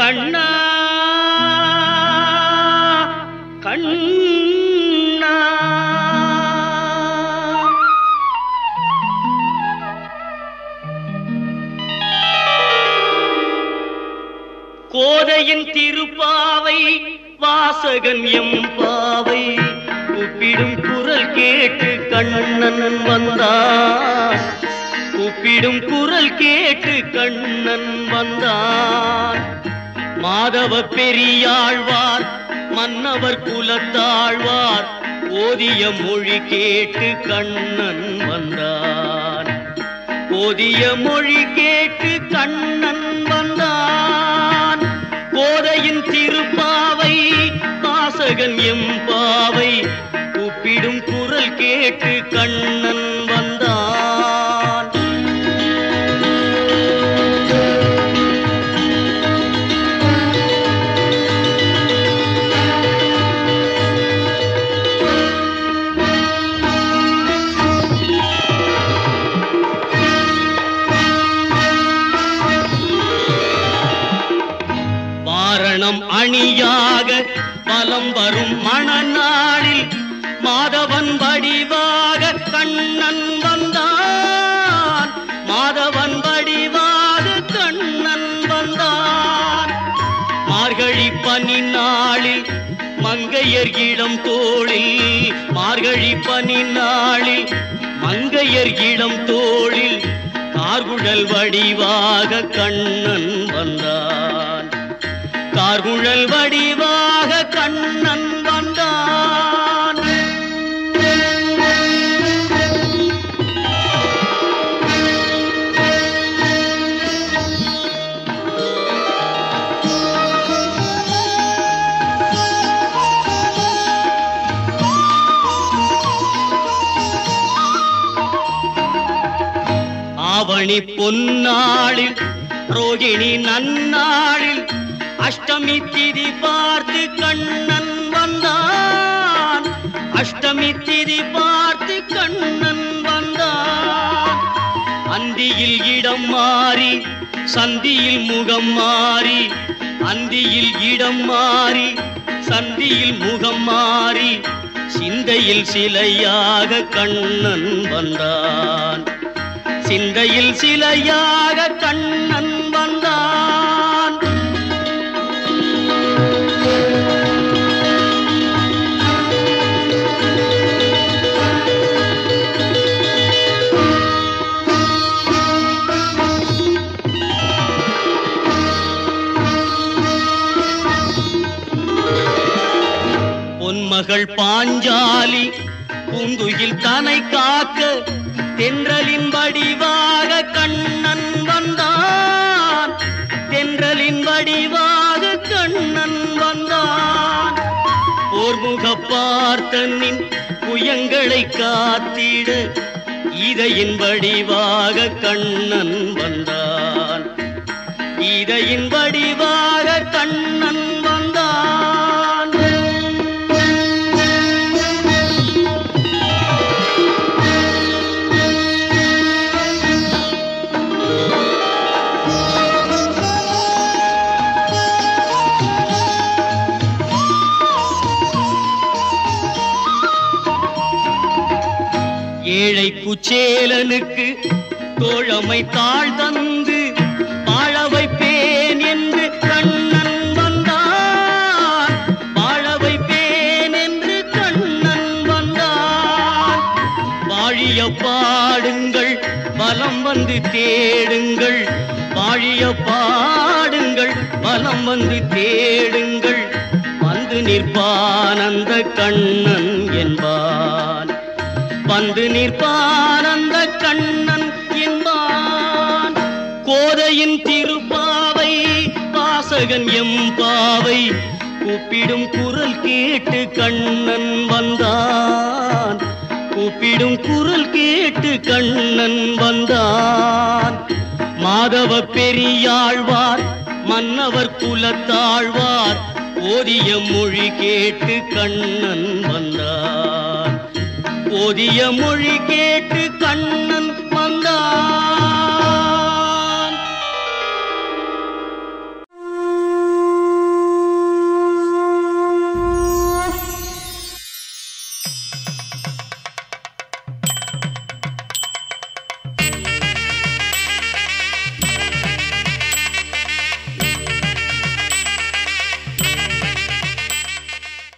கண்ணா கண்ணா கோதையின் திருப்பாவை வாசகன் எம்பாவை கூப்பிடும் குரல் கேட்டு கண்ணன் வந்தான் கூப்பிடும் குரல் கேட்டு கண்ணன் வந்தான் மாதவ பெரியாழ்வார் மன்னவர் குலத்தாழ்வார் ஓதிய மொழி கேட்டு கண்ணன் வந்தான் ஓதிய மொழி கேட்டு கண்ணன் வந்தான் கோதையின் திருப்பாவை வாசகன் எம்பாவை கூப்பிடும் குரல் கேட்டு கண்ணன் வந்தான் வாரணம் அணியாக பலம் வரும் மணநாளில் மாதவன் வடிவாக கண்ணன் வந்தான் மாதவன் வடிவாக கண்ணன் வந்தான் மார்கழி பனி நாளில் மங்கையர் இளம் தோளில் மார்கழி பனி நாளில் மங்கையர் இளம் தோளில் கார்குழல் வடிவாக கண்ணன் வந்தான் கார்குழல் வடிவாக கண்ணன் வந்தான் ஆவணி பொன்னாளில் ரோகிணி நன்னாளில் அஷ்டமி திதி பார்த்து கண்ணன் வந்தான் அஷ்டமி திதி பார்த்து கண்ணன் வந்தான் அந்தியில் இடம் மாறி சந்தியில் முகம் மாறி அந்தியில் இடம் மாறி சந்தியில் முகம் மாறி சிந்தையில் சிலையாக கண்ணன் வந்தான் சிந்தையில் சிலையாக கண்ணன் வந்தான் பொன்மகள் பாஞ்சாலி பூந்துயில் தனை காக்க தென்றலின் வடிவாக கண்ணன் வந்தான் தென்றலின் வடிவாக கண்ணன் வந்தான் போர்முக பார்த்தனின் புயங்களை காத்திட இதையின் வடிவாக கண்ணன் வந்தான் இதையின் வடிவாக கண்ணன் வந்தான் ஏழை குச்சேலனுக்கு தோழமை தாழ் தந்து வாழ வைப்பேன் என்று கண்ணன் வந்தான் வாழ வைப்பேன் என்று கண்ணன் வந்தான் வாழிய பாடுங்கள் பலம் வந்து தேடுங்கள் வாழிய பாடுங்கள் பலம் வந்து தேடுங்கள் வந்து நிற்பான் அந்த கண்ணன் என்பான் வந்து நிற்பான் அந்த கண்ணன் என்பான் கோதையின் திருப்பாவை வாசகன் எம்பாவை கூப்பிடும் குரல் கேட்டு கண்ணன் வந்தான் கூப்பிடும் குரல் கேட்டு கண்ணன் வந்தான் மாதவ பெரியாழ்வார் மன்னவர் குலத்தாழ்வார் ஓதிய மொழி கேட்டு கண்ணன் வந்தான் ஓதிய மொழி கேட்டு கண்ணன்